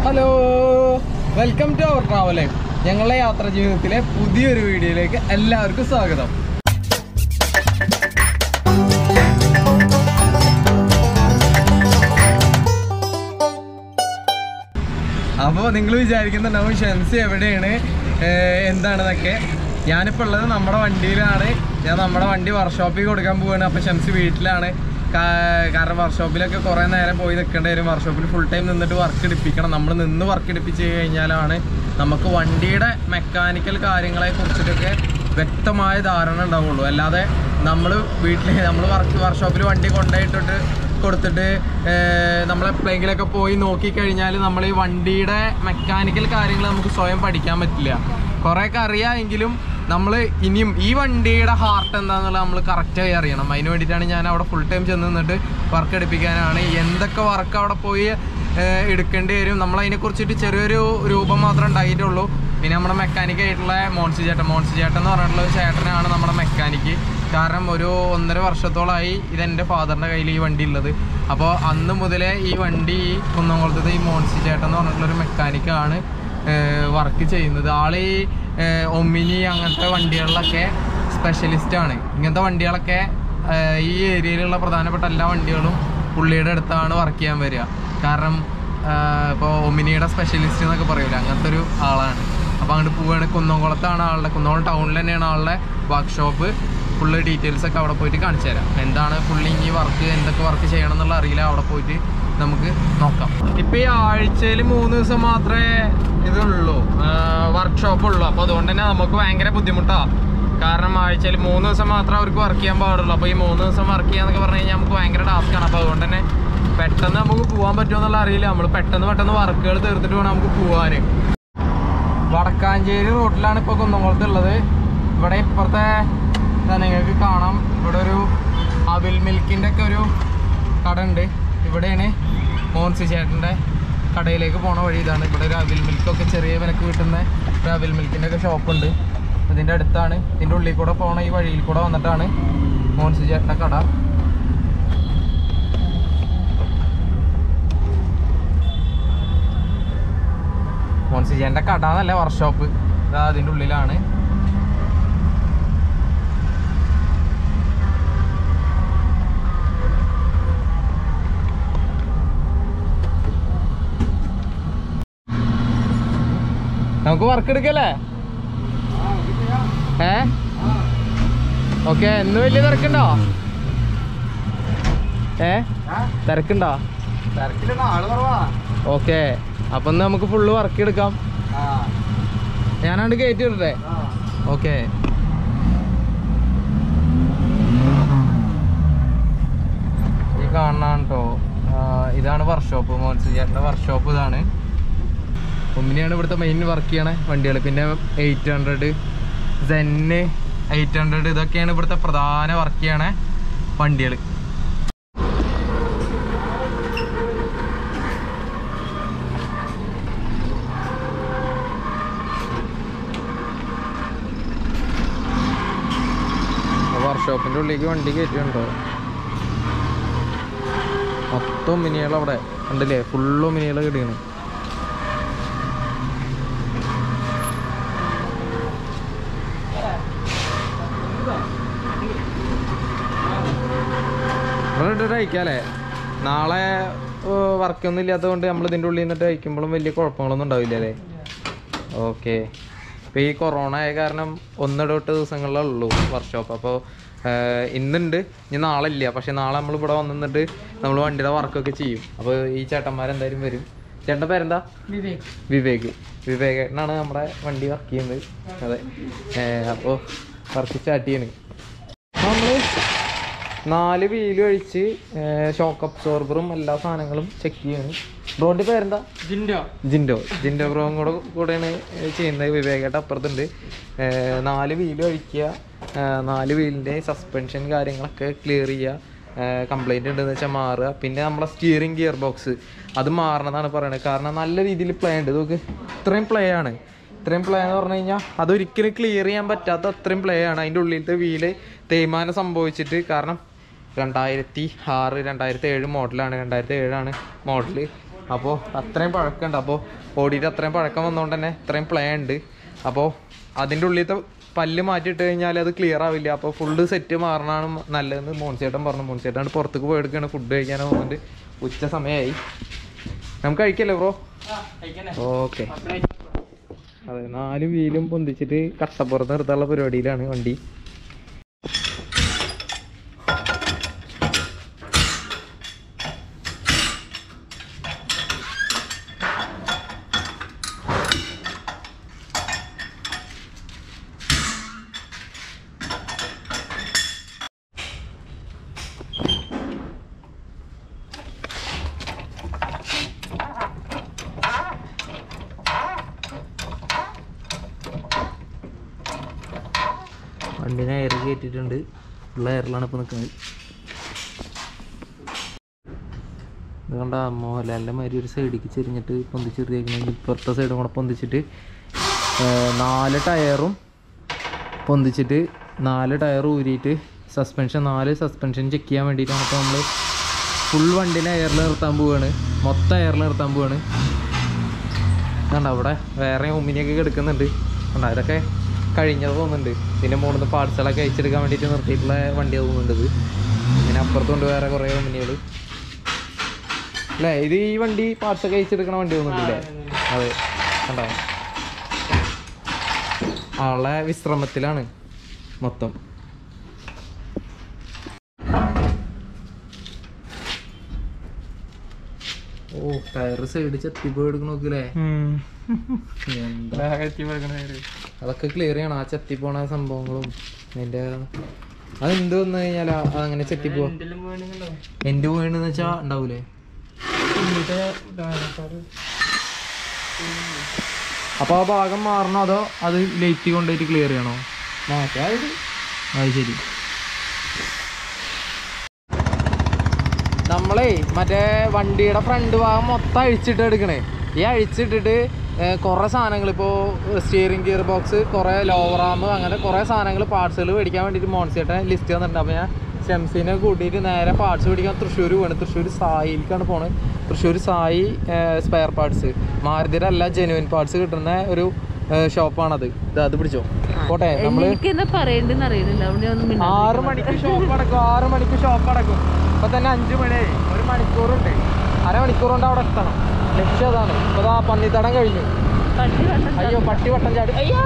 Hello welcome to our travel ഞങ്ങളുടെ യാത്രാ ജീവിതത്തിലെ പുതിയൊരു വീഡിയോയിലേക്ക് എല്ലാവർക്കും സ്വാഗതം അപ്പോൾ നിങ്ങൾ വിചാരിക്കുന്നുണ്ടാവും ഷെൻസ് എവിടെയാണ് ഏഹ് എന്താണെന്നൊക്കെ ഞാനിപ്പോൾ ഉള്ളത് നമ്മുടെ വണ്ടിയിലാണ് ഞാൻ നമ്മുടെ വണ്ടി വർക്ക്ഷോപ്പിൽ കൊടുക്കാൻ പോവുകയാണ് അപ്പോൾ ഷെൻസ് വീട്ടിലാണ് കാ- കാരണം വർക്ക്ഷോപ്പിലൊക്കെ കുറേ നേരം പോയി നിൽക്കേണ്ടി വരും വർക്ക്ഷോപ്പിൽ ഫുൾ ടൈം നിന്നിട്ട് വർക്ക് എടുപ്പിക്കണം നമ്മൾ നിന്ന് വർക്ക് എടുപ്പിച്ച് കഴിഞ്ഞാലാണ് നമുക്ക് വണ്ടിയുടെ മെക്കാനിക്കൽ കാര്യങ്ങളെ കുറിച്ചിട്ടൊക്കെ വ്യക്തമായ ധാരണ ഉണ്ടാവുള്ളൂ അല്ലാതെ നമ്മൾ വീട്ടിൽ നമ്മൾ വർക്ക് വർക്ക്ഷോപ്പിൽ വണ്ടി കൊണ്ടുപോയിട്ടിട്ട് കൊടുത്തിട്ട് നമ്മൾ എപ്പോഴെങ്കിലൊക്കെ പോയി നോക്കിക്കഴിഞ്ഞാൽ നമ്മൾ ഈ വണ്ടിയുടെ മെക്കാനിക്കൽ കാര്യങ്ങൾ നമുക്ക് സ്വയം പഠിക്കാൻ പറ്റില്ല കുറേയൊക്കെ അറിയാമെങ്കിലും നമ്മൾ ഇനിയും ഈ വണ്ടിയുടെ ഹാർട്ട് എന്താണെന്നുള്ളത് നമ്മൾ കറക്റ്റായി അറിയണം അതിന് വേണ്ടിയിട്ടാണ് ഞാൻ അവിടെ ഫുൾ ടൈം ചെന്ന് നിന്നിട്ട് വർക്ക് എടുപ്പിക്കാനാണ് എന്തൊക്കെ വർക്ക് അവിടെ പോയി ഏഹ്, എടുക്കേണ്ടി വരും നമ്മൾ അതിനെക്കുറിച്ചിട്ട് ചെറിയൊരു രൂപം മാത്രമേ ഉണ്ടായിട്ടുള്ളൂ പിന്നെ നമ്മുടെ മെക്കാനിക് ആയിട്ടുള്ള മോൺസി ചേട്ടൻ മോൺസി ചേട്ടൻ എന്ന് പറഞ്ഞിട്ടുള്ള ഒരു ചേട്ടനാണ് നമ്മുടെ മെക്കാനിക്ക് കാരണം ഒരു ഒന്നര വർഷത്തോളമായി ഇതെൻ്റെ ഫാദറിൻ്റെ കയ്യിൽ ഈ വണ്ടി ഉള്ളത് അപ്പോൾ അന്ന് മുതലേ ഈ വണ്ടി ഈ കുന്നംകുളത്തത് ഈ മോൺസി ചേട്ടൻ എന്ന് പറഞ്ഞിട്ടുള്ള ഒരു മെക്കാനിക്കാണ് വർക്ക് ചെയ്യുന്നത് ആള് ഈ ഏഹ്, ഒമിനി അങ്ങനത്തെ വണ്ടികളിലൊക്കെ സ്പെഷ്യലിസ്റ്റ് ആണ് ഇങ്ങനത്തെ വണ്ടികളൊക്കെ ഏഹ്, ഈ ഏരിയയിലുള്ള പ്രധാനപ്പെട്ട എല്ലാ വണ്ടികളും പുള്ളിയുടെ അടുത്താണ് വർക്ക് ചെയ്യാൻ വരിക കാരണം ഇപ്പോൾ ഒമിനിയുടെ സ്പെഷ്യലിസ്റ്റ് എന്നൊക്കെ പറയൂല അങ്ങനത്തെ ഒരു ആളാണ് അപ്പോൾ അങ്ങോട്ട് പോവുകയാണ് കുന്നംകുളത്താണ് ആളുടെ കുന്നംകുളം ടൗണിൽ തന്നെയാണ് ആളുടെ വർക്ക്ഷോപ്പ് ഫുള്ള് ഡീറ്റെയിൽസ് ഒക്കെ അവിടെ പോയിട്ട് കാണിച്ചു തരാം എന്താണ് പുള്ളി ഇനി വർക്ക് എന്തൊക്കെ വർക്ക് ചെയ്യണം എന്നുള്ള അറിയില്ല അവിടെ പോയിട്ട് നമുക്ക് നോക്കാം ഇപ്പം ഈ ആഴ്ചയിൽ മൂന്ന് ദിവസം മാത്രമേ ഇതുള്ളൂ വർക്ക്ഷോപ്പ് ഉള്ളൂ അപ്പോൾ അതുകൊണ്ട് തന്നെ നമുക്ക് ഭയങ്കര ബുദ്ധിമുട്ടാണ് കാരണം ആഴ്ചയിൽ മൂന്ന് ദിവസം മാത്രമേ അവർക്ക് വർക്ക് ചെയ്യാൻ പാടുള്ളൂ അപ്പോൾ ഈ മൂന്ന് ദിവസം വർക്ക് ചെയ്യാന്നൊക്കെ പറഞ്ഞു കഴിഞ്ഞാൽ നമുക്ക് ഭയങ്കര ടാസ്ക്കാണ് അപ്പോൾ അതുകൊണ്ട് തന്നെ പെട്ടെന്ന് നമുക്ക് പോകാൻ പറ്റുമോ എന്നുള്ള അറിയില്ല നമ്മൾ പെട്ടെന്ന് പെട്ടെന്ന് വർക്കുകൾ തീർത്തിട്ട് വേണം നമുക്ക് പോകാൻ വടക്കാഞ്ചേരി റോട്ടിലാണ് ഇപ്പോൾ കുന്നംകുളത്ത് ഉള്ളത് ഇവിടെ ഇപ്പുറത്തെ ഇതാ നിങ്ങൾക്ക് കാണാം ഇവിടെ ഒരു അവിൽ മിൽക്കിൻ്റെ ഒക്കെ ഒരു കട ഉണ്ട് ഇവിടെയാണ് മോൻസി ചേട്ടൻ്റെ കടയിലേക്ക് പോണ വഴി ഇതാണ് ഇവിടെ ഒരു അവിൽ മിൽക്കൊക്കെ ചെറിയ വിലക്ക് കിട്ടുന്ന ഒരു അവിൽ മിൽക്കിൻ്റെ ഒക്കെ ഷോപ്പുണ്ട് ഇതിൻ്റെ അടുത്താണ് ഇതിൻ്റെ ഉള്ളിൽ കൂടെ പോണ ഈ വഴിയിൽ കൂടെ വന്നിട്ടാണ് മോൻസി ചേട്ടൻ്റെ കട മോൻസി ചേട്ടൻ്റെ കട എന്നല്ല വർക്ക്ഷോപ്പ് ഇതാ അതിൻ്റെ ഉള്ളിലാണ് നമുക്ക് വർക്ക് എടുക്കല്ലേ ഏ ഓക്കെ ഇന്ന് വലിയ തിരക്കുണ്ടോ ഏ തിരക്കുണ്ടോ ആള് കുറവാ ഓക്കെ അപ്പൊ ഇന്ന് നമുക്ക് ഫുള്ള് വർക്ക് എടുക്കാം ഞാനാണ്ട് കയറ്റി വിടട്ടെ ഓക്കെ ഈ കാണാൻ കേട്ടോ ഇതാണ് വർക്ക്ഷോപ്പ് മോൻസി ചേട്ടൻ്റെ വർക്ക്ഷോപ്പ് ഇതാണ് ഒന്നിനെയാണ് ഇവിടുത്തെ മെയിൻ വർക്ക് ചെയ്യണ വണ്ടികൾ പിന്നെ എയ്റ്റ് ഹൺഡ്രഡ് സെന്ന് എയ്റ്റ് ഹൺഡ്രഡ് ഇതൊക്കെയാണ് ഇവിടുത്തെ പ്രധാന വർക്ക് ചെയ്യണ വണ്ടികൾ വർക്ക്ഷോപ്പിൻ്റെ ഉള്ളിലേക്ക് വണ്ടി കയറ്റിയുണ്ടോ മൊത്തം മിനികൾ അവിടെ കണ്ടില്ലേ ഫുള്ളും മിനികൾ കിട്ടിയാണ് ഇവിടെ ഇട്ടിട്ട് അയക്കാല്ലേ നാളെ വർക്കൊന്നും ഇല്ലാത്തതുകൊണ്ട് നമ്മൾ ഇതിൻ്റെ ഉള്ളിൽ നിന്നിട്ട് അയക്കുമ്പോഴും വലിയ കുഴപ്പങ്ങളൊന്നും ഉണ്ടാവില്ല അല്ലേ ഓക്കെ ഇപ്പോൾ ഈ കൊറോണ ആയ കാരണം ഒന്നിടവിട്ട് ദിവസങ്ങളിലേ ഉള്ളൂ വർക്ക്ഷോപ്പ് അപ്പോൾ ഇന്നുണ്ട് ഇനി നാളെ ഇല്ല പക്ഷെ നാളെ നമ്മൾ ഇവിടെ വന്ന് നിന്നിട്ട് നമ്മൾ വണ്ടിയുടെ വർക്കൊക്കെ ചെയ്യും അപ്പോൾ ഈ ചേട്ടന്മാരെന്തായാലും വരും ചേട്ടൻ്റെ പേരെന്താ വിവേക് വിവേക് ഏട്ടനാണ് നമ്മുടെ വണ്ടി വർക്ക് ചെയ്യുന്നത് അതെ അപ്പോൾ വർക്ക് സ്റ്റാർട്ട് ചെയ്യണ് നമ്മൾ നാല് വീല് കഴിച്ച് ഷോക്ക് അബ്സോർബറും എല്ലാ സാധനങ്ങളും ചെക്ക് ചെയ്യാണ് ബ്രോന്റെ പേരെന്താ ജിൻഡോ ജിൻഡോ ജിൻഡോ ബ്രോയും കൂടെ കൂടെയാണ് ചെയ്യുന്നത് വിവേകേട്ട അപ്പുറത്തുണ്ട് ഏർ നാല് വീല് കഴിക്കുക ഏർ നാല് വീലിൻ്റെ സസ്പെൻഷൻ കാര്യങ്ങളൊക്കെ ക്ലിയർ ചെയ്യുക കംപ്ലൈൻറ്റ് ഉണ്ടെന്ന് വെച്ചാൽ മാറുക പിന്നെ നമ്മളെ സ്റ്റിയറിംഗ് ഗിയർ ബോക്സ് അത് മാറണമെന്നാണ് പറയുന്നത് കാരണം നല്ല രീതിയിൽ പ്ലേ ഉണ്ട് നോക്ക് ഇത്രയും പ്ലേ ആണ് ഇത്രയും പ്ലേ എന്ന് പറഞ്ഞു കഴിഞ്ഞാൽ അതൊരിക്കലും ക്ലിയർ ചെയ്യാൻ പറ്റാത്ത അത്രയും പ്ലേ ആണ് അതിൻ്റെ ഉള്ളിലത്തെ വീല് തേയ്മാനം സംഭവിച്ചിട്ട് കാരണം രണ്ടായിരത്തി ആറ് രണ്ടായിരത്തി ഏഴ് മോഡലാണ് രണ്ടായിരത്തി ഏഴാണ് മോഡൽ അപ്പോൾ അത്രയും പഴക്കമുണ്ട് അപ്പോൾ ഓടിയിട്ട് അത്രയും പഴക്കം വന്നതുകൊണ്ട് തന്നെ ഇത്രയും പ്ലേ ഉണ്ട് അപ്പോൾ അതിൻ്റെ ഉള്ളിലത്തെ പല്ല് മാറ്റിയിട്ട് കഴിഞ്ഞാൽ അത് ക്ലിയർ ആവില്ല അപ്പോൾ ഫുള്ള് സെറ്റ് മാറണമാണ് നല്ലതെന്ന് മോൻസേട്ടൻ പറഞ്ഞു മോൻസേട്ടൻ പുറത്തേക്ക് പോയെടുക്കുകയാണ് ഫുഡ് കഴിക്കാനോ പോകുന്നുണ്ട് ഉച്ച സമയമായി നമുക്ക് കഴിക്കല്ലേ ബ്രോ ഓക്കെ അതെ നാല് വീലും പൊന്തിച്ചിട്ട് കട്ടപ്പുറത്ത് നിർത്താനുള്ള പരിപാടിയിലാണ് വണ്ടി വണ്ടിനെ എയർ കയറ്റിയിട്ടുണ്ട് ഉള്ള എയറിലാണ് ഇപ്പോൾ നിൽക്കുന്നത് ഇത് കണ്ട മോഹൻലാലിൻ്റെ മാതിരി ഒരു സൈഡിലേക്ക് ചെരിഞ്ഞിട്ട് പൊന്തിച്ചെറിയേക്കണമെങ്കിൽ ഇപ്പുറത്തെ സൈഡും കൂടെ പൊന്തിച്ചിട്ട് ആ, നാല് ടയറും പൊന്തിച്ചിട്ട് നാല് ടയർ ഊരിയിട്ട് സസ്പെൻഷൻ നാല് സസ്പെൻഷൻ ചെക്ക് ചെയ്യാൻ വേണ്ടിയിട്ടാണ് ഇപ്പോൾ നമ്മൾ ഫുൾ വണ്ടിനെ എയറിൽ നിർത്താൻ പോവുകയാണ് മൊത്തം എയറിൽ നിർത്താൻ പോവുകയാണ് കണ്ട അവിടെ വേറെ ഒമിനിയൊക്കെ കിടക്കുന്നുണ്ട് കണ്ട ഇതൊക്കെ കഴിഞ്ഞത് തോന്നുന്നുണ്ട് ഇതിൻ്റെ മുകളിൽ നിന്ന് പാർട്സുകളൊക്കെ അയച്ചെടുക്കാൻ വേണ്ടിയിട്ട് നിർത്തിയിട്ടുള്ള വണ്ടി തോന്നുന്നുണ്ട് ഇത് പിന്നെ അപ്പുറത്തുണ്ട് വേറെ കുറേ ഒമിനികൾ അല്ലേ ഇത് ഈ വണ്ടി പാർട്സൊക്കെ അയച്ചെടുക്കണ വണ്ടി തോന്നുന്നുണ്ടല്ലേ അതെ കണ്ടോ ആളെ വിശ്രമത്തിലാണ് മൊത്തം ഓ ടയർ സൈഡ് ചെത്തിപ്പോയി എടുക്കണ നോക്കില്ലേ എന്താ അതൊക്കെ ക്ലിയർ ചെയ്യണം ആ ചെത്തി പോണ സംഭവങ്ങളും അതിന്റെ അതെന്ത് വന്നു കഴിഞ്ഞാൽ അതങ്ങനെ ചെത്തി പോവാ എന്റെ പോയെന്ന് വെച്ചാ ഉണ്ടാവൂലേ അപ്പൊ ആ ഭാഗം മാറണോ അതോ അത് ലൈറ്റ് കൊണ്ടുപോയിട്ട് ക്ലിയർ ചെയ്യണോ അത് ശരി നമ്മളേ മറ്റേ വണ്ടിയുടെ ഫ്രണ്ട് ഭാഗം മൊത്തം അഴിച്ചിട്ട് എടുക്കണേ ഈ അഴിച്ചിട്ടിട്ട് കുറേ സാധനങ്ങൾ ഇപ്പോൾ സ്റ്റിയറിംഗ് ഗിയർ ബോക്സ് കുറേ ലോവർ ആം അങ്ങനെ കുറേ സാധനങ്ങൾ പാർട്സുകൾ മേടിക്കാൻ വേണ്ടിയിട്ട് മോൺസിയേട്ടൻ ലിസ്റ്റ് തന്നിട്ടുണ്ട് അപ്പോൾ ഞാൻ ഷെംസിനെ കൂട്ടിയിട്ട് നേരെ പാർട്സ് മേടിക്കാൻ തൃശ്ശൂർ പോകണം തൃശ്ശൂർ സായിലേക്കാണ് പോണത് തൃശ്ശൂർ സായി സ്പെയർ പാർട്സ് മാരുതിയുടെ എല്ലാ ജെനുവിൻ പാർട്സ് കിട്ടുന്ന ഒരു ഷോപ്പാണത് ഇത് അത് പിടിച്ചോ പോട്ടെ നമ്മള് എനിക്ക് എന്താ പറയണ്ടെന്ന് അറിയുന്നില്ല അതുകൊണ്ട് ഞാൻ ഒന്നും മിണ്ടാ- ആറ് മണിക്ക് ഷോപ്പ് അടക്കും ആറ് മണിക്ക് ഷോപ്പ് അടക്കും ഇപ്പൊ തന്നെ അഞ്ചു മണിയായി ഒരു മണിക്കൂറുണ്ട് അരമണിക്കൂർ കൊണ്ട് അവിടെ എത്തണം ലക്ഷ്യം അതാണ് ഇപ്പൊ ദാ പന്നിത്തടം കഴിഞ്ഞു പട്ടി വട്ടം അയ്യോ പട്ടി വട്ടം ചാടി അയ്യോ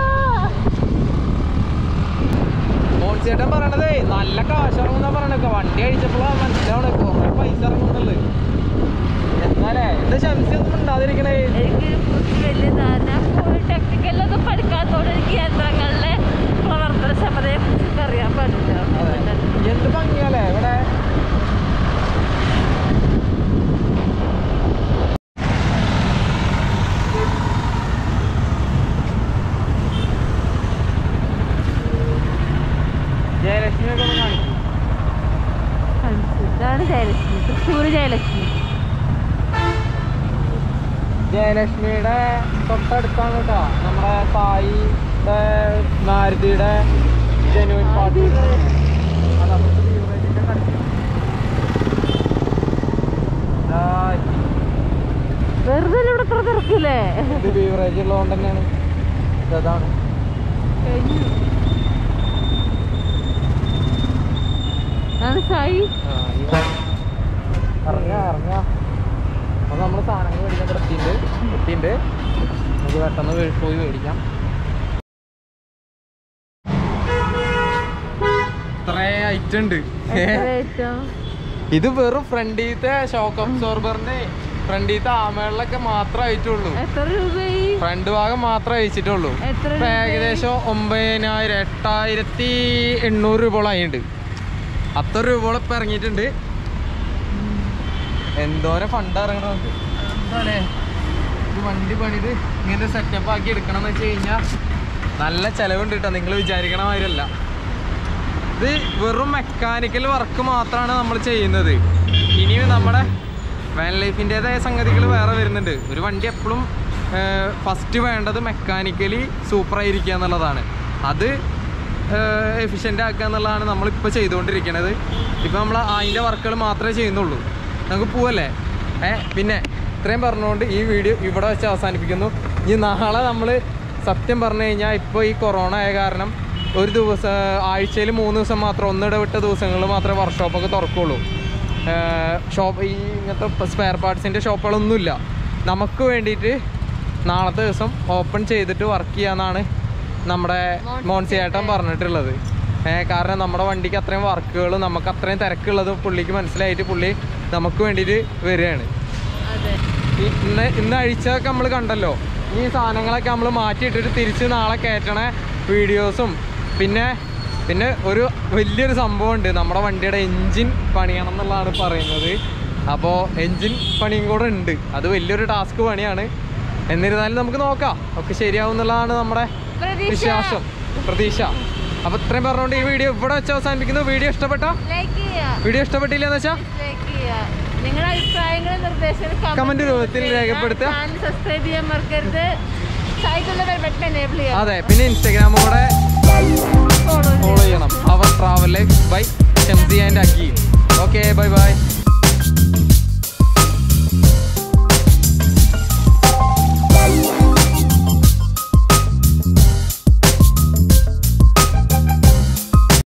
മോൻചേട്ടൻ പറയണതേ നല്ല കാശ് ഇറങ്ങുന്ന പറയണ വണ്ടി അഴിച്ചപ്പോഴാ മനസ്സിലാവണേ കുറെ പൈസ ഇറങ്ങുന്നുള്ളത് എന്നാലേ എന്താ ശംസി ഒന്നും ഉണ്ടാതിരിക്കണേ എനിക്ക് കുറച്ച് വലിയ ധാരണ പോയി ടെക്നിക്കലൊന്നും പഠിക്കാത്തോണ്ട് എനിക്ക് യന്ത്രങ്ങളുടെ പ്രവർത്തനക്ഷമതയെ കുറിച്ച് അറിയാൻ പാടില്ല അതെ എന്ത് ഭംഗിയല്ലേ ഇവിടെ ജയലക്ഷ്മി ഒക്കെ ഒന്ന് കാണിക്കും ഇതാണ് ജയലക്ഷ്മി തൃശ്ശൂർ ജയലക്ഷ്മി ജയലക്ഷ്മിയുടെ തൊട്ടടുത്താണ് കേട്ടോ നമ്മുടെ സായി മാരുതിയുടെ ജനുവൻ പാർട്ടി വെറുതെ അല്ലേ ഇവിടെ ഇത്ര തിരക്കില്ലേ ഇത് ബീവറേജ് ഉള്ളതുകൊണ്ട് തന്നെയാണ് ഇതാണ് കഴിഞ്ഞു ആണ് സായി ഇറങ്ങ ഇറങ്ങ അപ്പൊ നമ്മള് സാധനങ്ങൾ മേടിക്കാൻ ഇവിടെ എത്തിയിട്ടുണ്ട് എത്തിയിട്ടുണ്ട് നമുക്ക് പെട്ടെന്ന് വേ- പോയി മേടിക്കാം ഇത്രേ ഐറ്റം ഉണ്ട് എത്ര ഏറ്റവും ഇത് വെറും ഫ്രണ്ടിലത്തെ ഷോക്ക് അബ്സോർബറിന്റെ ഫ്രണ്ടിലത്തെ ആമകളിലൊക്കെ മാത്രമേ ആയിട്ടുള്ളൂ എത്ര രൂപയായി ഫ്രണ്ട് ഭാഗം മാത്രമേ അയച്ചിട്ടുള്ളൂ എത്ര ഇപ്പൊ രൂപയായി? ഏകദേശം ഒമ്പതിനായിരം എട്ടായിരത്തി എണ്ണൂറ് രൂപയോളം ആയിട്ടുണ്ട് അത്ര രൂപയോളം ഇപ്പൊ ഇറങ്ങിയിട്ടുണ്ട് എന്തോരം ഫണ്ട് ഇറങ്ങണം നമുക്ക് എന്താണേ ഇത് വണ്ടി പണിത് ഇങ്ങനെ സെറ്റപ്പ് ആക്കി എടുക്കണം എന്ന് വെച്ച് കഴിഞ്ഞാൽ നല്ല ചെലവുണ്ട് കേട്ടോ നിങ്ങൾ വിചാരിക്കണ മാതിരല്ല ഇത് വെറും മെക്കാനിക്കൽ വർക്ക് മാത്രമാണ് നമ്മൾ ചെയ്യുന്നത് ഇനിയും നമ്മുടെ വാൻ ലൈഫിൻ്റെതായ സംഗതികൾ വേറെ വരുന്നുണ്ട് ഒരു വണ്ടി എപ്പോഴും ഫസ്റ്റ് വേണ്ടത് മെക്കാനിക്കലി സൂപ്പറായിരിക്കുക എന്നുള്ളതാണ് അത് എഫിഷ്യൻ്റ് ആക്കുക എന്നുള്ളതാണ് നമ്മളിപ്പോൾ ചെയ്തുകൊണ്ടിരിക്കുന്നത് ഇപ്പോൾ നമ്മൾ അതിൻ്റെ വർക്കുകൾ മാത്രമേ ചെയ്യുന്നുള്ളൂ നമുക്ക് പോവല്ലേ ഏ പിന്നെ ഇത്രയും പറഞ്ഞുകൊണ്ട് ഈ വീഡിയോ ഇവിടെ വെച്ച് അവസാനിപ്പിക്കുന്നു ഇനി നാളെ നമ്മൾ സത്യം പറഞ്ഞു കഴിഞ്ഞാൽ ഇപ്പോൾ ഈ കൊറോണ ആയ കാരണം ഒരു ദിവസം ആഴ്ചയിൽ മൂന്ന് ദിവസം മാത്രം ഒന്നിടവിട്ട ദിവസങ്ങളിൽ മാത്രമേ വർക്ക്ഷോപ്പൊക്കെ തുറക്കുള്ളൂ ഷോപ്പ് ഈ ഇങ്ങനത്തെ സ്പെയർ പാർട്സിൻ്റെ ഷോപ്പുകളൊന്നുമില്ല നമുക്ക് വേണ്ടിയിട്ട് നാളത്തെ ദിവസം ഓപ്പൺ ചെയ്തിട്ട് വർക്ക് ചെയ്യാന്നാണ് നമ്മുടെ മോൺസിയേട്ടൻ പറഞ്ഞിട്ടുള്ളത് ഏഹ് കാരണം നമ്മുടെ വണ്ടിക്ക് അത്രയും വർക്കുകൾ നമുക്ക് അത്രയും തിരക്കുള്ളത് പുള്ളിക്ക് മനസ്സിലായിട്ട് പുള്ളി നമുക്ക് വേണ്ടിയിട്ട് വരികയാണ് അതെ ഈ ഇന്ന് ഇന്ന് അഴിച്ചതൊക്കെ നമ്മൾ കണ്ടല്ലോ ഈ സാധനങ്ങളൊക്കെ നമ്മൾ മാറ്റിയിട്ടിട്ട് തിരിച്ച് നാളെ കയറ്റണ വീഡിയോസും പിന്നെ പിന്നെ ഒരു വലിയൊരു സംഭവമുണ്ട് നമ്മുടെ വണ്ടിയുടെ എൻജിൻ പണിയണം എന്നുള്ളതാണ് പറയുന്നത് അപ്പോൾ എൻജിൻ പണിയും കൂടെ ഉണ്ട് അത് വലിയൊരു ടാസ്ക് പണിയാണ് എന്നിരുന്നാലും നമുക്ക് നോക്കാം ഒക്കെ ശരിയാവും എന്നുള്ളതാണ് നമ്മുടെ പ്രതീക്ഷ. വിശ്വാസം പ്രതീക്ഷ അപ്പോൾ ഇത്രയും പറഞ്ഞുകൊണ്ട് ഈ വീഡിയോ ഇവിടെ വെച്ച് അവസാനിപ്പിക്കുന്നു വീഡിയോ ഇഷ്ടപ്പെട്ട ലൈക്ക് ചെയ്യുക വീഡിയോ ഇഷ്ടപ്പെട്ടില്ല എന്ന് വെച്ചാൽ ലൈക്ക് ചെയ്യുക നിങ്ങളുടെ അഭിപ്രായങ്ങളും നിർദ്ദേശങ്ങളും Comment രൂപത്തിൽ രേഖപ്പെടുത്തുക. ചാനൽ സബ്സ്ക്രൈബ് ചെയ്യാൻ മറക്കരുത് സൈഡിലുള്ള ബെൽ ബട്ടൺ എനേബിൾ ചെയ്യുക അതെ പിന്നെ ഇൻസ്റ്റാഗ്രാമും കൂടെ